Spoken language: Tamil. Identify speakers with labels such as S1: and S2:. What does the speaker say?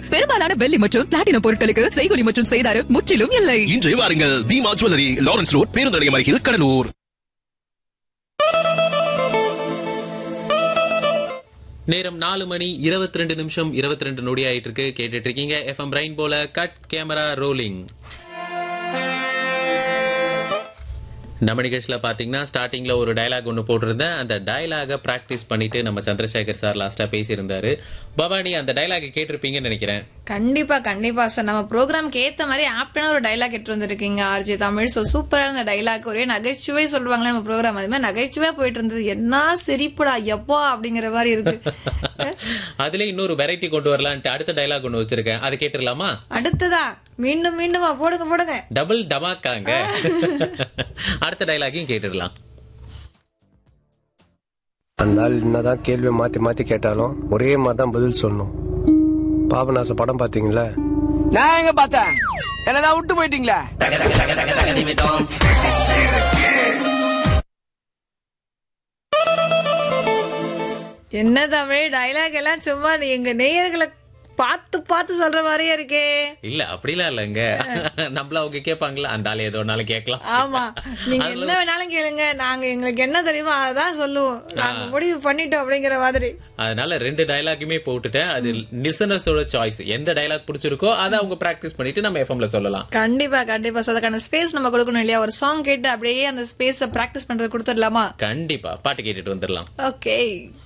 S1: பெரும்பாலான வெள்ளி மற்றும் பிளாட்டினம் பொருட்களுக்கு செய்கொலி மற்றும் செய்தாரு முற்றிலும் இல்லை
S2: இன்று வாருங்கள் தீமா ஜுவல்லரி லாரன்ஸ் ரோட் பேருந்து நிலையம் அருகில் கடலூர்
S3: நேரம் நாலு மணி இருபத்தி ரெண்டு நிமிஷம் இருபத்தி ரெண்டு நொடி ஆயிட்டு இருக்கு கேட்டுட்டு இருக்கீங்க எஃப்எம் பிரைன் போல கட் கேமரா ரோலிங் நம்ம நிகழ்ச்சியில பாத்தீங்கன்னா ஸ்டார்டிங்ல ஒரு டயலாக் ஒன்று போட்டிருந்தேன் அந்த டயலாக பிராக்டிஸ் பண்ணிட்டு நம்ம சந்திரசேகர் சார் லாஸ்டா பேசியிருந்தாரு பவானி அந்த டயலாக் கேட்டிருப்பீங்கன்னு நினைக்கிறேன்
S4: கண்டிப்பா கண்டிப்பா சார் நம்ம ப்ரோக்ராம்க்கு ஏத்த மாதிரி ஆப்டான ஒரு டைலாக் எடுத்து வந்திருக்கீங்க ஆர்ஜி தமிழ் சோ சூப்பரான அந்த டைலாக் ஒரே நகைச்சுவை சொல்லுவாங்களே நம்ம ப்ரோக்ராம் அது மாதிரி நகைச்சுவையா போயிட்டு இருந்தது என்ன சிரிப்புடா எப்பா அப்படிங்கிற மாதிரி இருக்கு
S3: அதுல இன்னொரு வெரைட்டி கொண்டு வரலான்ட்டு அடுத்த டயலாக் ஒன்று வச்சிருக்கேன் அதை கேட்டுடலாமா
S4: அடுத்ததா மீண்டும் மீண்டுமா போடுங்க போடுங்க
S3: டபுள் டமாக்காங்க அடுத்த டயலாகையும் கேட்டுடலாம்
S5: அந்த ஆள் என்னதான் கேள்வியை மாத்தி மாத்தி கேட்டாலும் ஒரே மாதிரி தான் பதில் சொல்லணும் பாபநாச படம் பாத்தீங்களா
S6: நான் எங்க பார்த்தேன் என்னதான் விட்டு போயிட்டீங்களா
S4: என்ன தமிழ் டைலாக் எல்லாம் சும்மா நீ எங்க நேயர்களை பார்த்து பார்த்து சொல்ற மாதிரியே இருக்கே
S3: இல்ல அப்படிலாம் இல்லைங்க நம்மள அவங்க கேட்பாங்களா அந்த ஆள் ஏதோ நாளும் கேட்கலாம்
S4: ஆமா நீங்க என்ன வேணாலும் கேளுங்க நாங்க எங்களுக்கு என்ன தெரியுமோ அதான் சொல்லுவோம் நாங்க முடிவு பண்ணிட்டோம் அப்படிங்கிற மாதிரி
S3: அதனால ரெண்டு டயலாக்குமே போட்டுட்டேன் அது லிசனர்ஸோட சாய்ஸ் எந்த டயலாக் பிடிச்சிருக்கோ அதை அவங்க பிராக்டிஸ் பண்ணிட்டு நம்ம எஃப்எம்ல சொல்லலாம்
S4: கண்டிப்பா கண்டிப்பா So, அதுக்கான ஸ்பேஸ் நம்ம கொடுக்கணும் இல்லையா ஒரு சாங் கேட்டு அப்படியே அந்த ஸ்பேஸ பிராக்டிஸ் பண்றது கொடுத்துடலாமா
S3: கண்டிப்பா பாட்டு கேட்டுட்டு வந்துடலாம்
S4: ஓகே